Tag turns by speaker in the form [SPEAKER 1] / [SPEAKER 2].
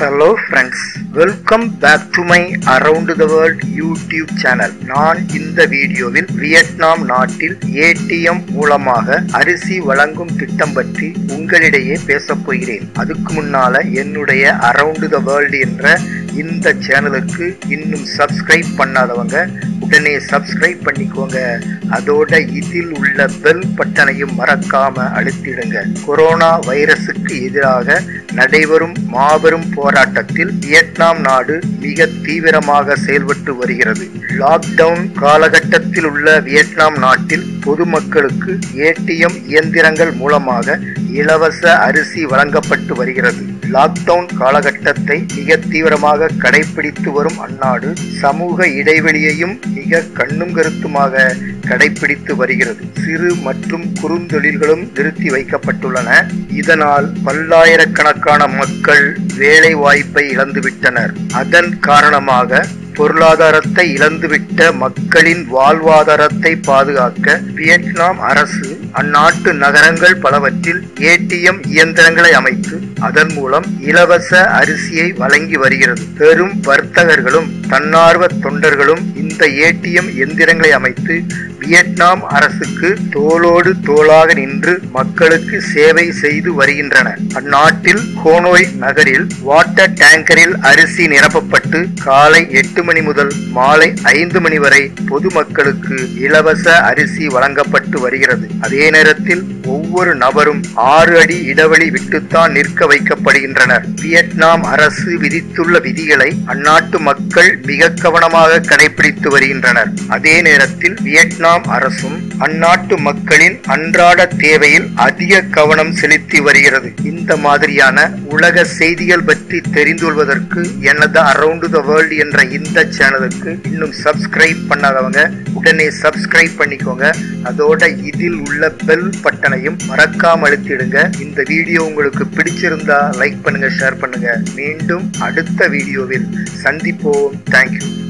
[SPEAKER 1] hello friends welcome back to my around the world YouTube channel நான் இந்த வீடியோவில் Vietnam நாட்டில் ஏடிஎம் மூலமாக அரிசி வழங்கும் திட்டம் பற்றி உங்களிடையே பேசப் போகிறேன் அதுக்கு முன்னால என்னுடைய அரவுண்ட் த வேர்ல்டு என்ற இந்த சேனலுக்கு இன்னும் சப்ஸ்கிரைப் பண்ணாதவங்க உடனே சப்ஸ்கிரைப் பண்ணிக்கோங்க அதோட இதில் உள்ள பெல் பட்டனையும் மறக்காம அழுத்திடுங்க கொரோனா வைரசுக்கு எதிராக நடைபெறும் மாபெரும் போராட்டத்தில் வியட்நாம் நாடு மிக தீவிரமாக செயல்பட்டு வருகிறது லாக்டவுன் காலகட்டத்தில் உள்ள வியட்நாம் நாட்டில் பொதுமக்களுக்கு ஏடிஎம் இயந்திரங்கள் மூலமாக இலவச அரிசி வழங்கப்பட்டு வருகிறது லாக்டவுன் காலகட்டத்தை மிக தீவிரமாக கடைபிடித்து வரும் அந்நாடு சமூக இடைவெளியையும் மிக கண்ணும் கருத்துமாக கடைபிடித்து வருகிறது சிறு மற்றும் குறுந்தொழில்களும் நிறுத்தி வைக்கப்பட்டுள்ளன இதனால் பல்லாயிரக்கணக்கான மக்கள் வேலை வாய்ப்பை இழந்துவிட்டனர் அதன் காரணமாக பொருளாதாரத்தை இழந்துவிட்ட மக்களின் வாழ்வாதாரத்தை பாதுகாக்க வியட்நாம் அரசு அந்நாட்டு நகரங்கள் பலவற்றில் ஏடிஎம் இயந்திரங்களை அமைத்து அதன் மூலம் இலவச அரிசியை வழங்கி வருகிறது பெரும் வர்த்தகர்களும் தன்னார்வ தொண்டர்களும் இந்த ஏடிஎம் எந்திரங்களை அமைத்து வியட்நாம் அரசுக்கு தோளோடு தோளாக நின்று மக்களுக்கு சேவை செய்து வருகின்றன அந்நாட்டில் ஹோனோய் நகரில் வாட்டர் டேங்கரில் அரிசி நிரப்பப்பட்டு காலை எட்டு மணி முதல் மாலை ஐந்து மணி வரை பொதுமக்களுக்கு இலவச அரிசி வழங்கப்பட்டு வருகிறது அதே நேரத்தில் ஒவ்வொரு நபரும் ஆறு அடி இடைவெளி விட்டுத்தான் நிற்க வைக்கப்படுகின்றனர் வியட்நாம் அரசு விதித்துள்ள விதிகளை அந்நாட்டு மக்கள் மிக கவனமாக கடைபிடித்து வருகின்றனர் அதே நேரத்தில் வியட்நாம் அரசும் அந்நாட்டு மக்களின் அன்றாட தேவையில் அதிக கவனம் செலுத்தி வருகிறது இந்த மாதிரியான உலக செய்திகள் பற்றி தெரிந்து கொள்வதற்கு எனது அரவுண்ட் த வேர்ல்டு என்ற இந்த சேனலுக்கு இன்னும் சப்ஸ்கிரைப் பண்ணாதவங்க உடனே சப்ஸ்கிரைப் பண்ணிக்கோங்க அதோட இதில் உள்ள பெல் பட்டனையும் மறக்காம அழுத்திடுங்க இந்த வீடியோ உங்களுக்கு பிடிச்சிருந்தா லைக் பண்ணுங்க ஷேர் பண்ணுங்க மீண்டும் அடுத்த வீடியோவில் சந்திப்போம் தேங்க்யூ